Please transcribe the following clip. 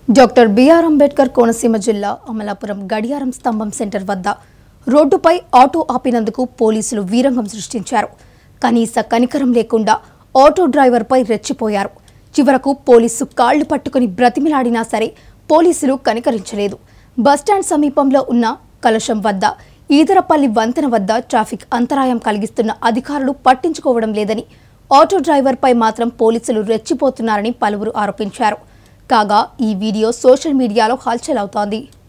doctor BR Ambedkar Konaseema జిల్లా అమలాపురం గడియారం స్తంభం సెంటర్ వద్ద రోడ్డుపై ఆటో ఆపినందుకు పోలీసులు వీరంగం సృష్టించారు కనీస కనికరం లేకుండా ఆటో డ్రైవర్పై రెచ్చిపోయారు చివరకు పోలీసు కాళ్లు పట్టుకుని బ్రతిమిలాడినా సరే పోలీసులు కనికరించలేదు బస్టాండ్ సమీపంలో ఉన్న కలశం వద్ద ఈదరపల్లి వంతెన వద్ద ట్రాఫిక్ అంతరాయం కలిగిస్తున్న అధికారులు పట్టించుకోవడం లేదని ఆటో డ్రైవర్పై మాత్రం పోలీసులు రెచ్చిపోతున్నారని పలువురు ఆరోపించారు కాగా ఈ వీడియో సోషల్ మీడియాలో హల్చల్ అవుతోంది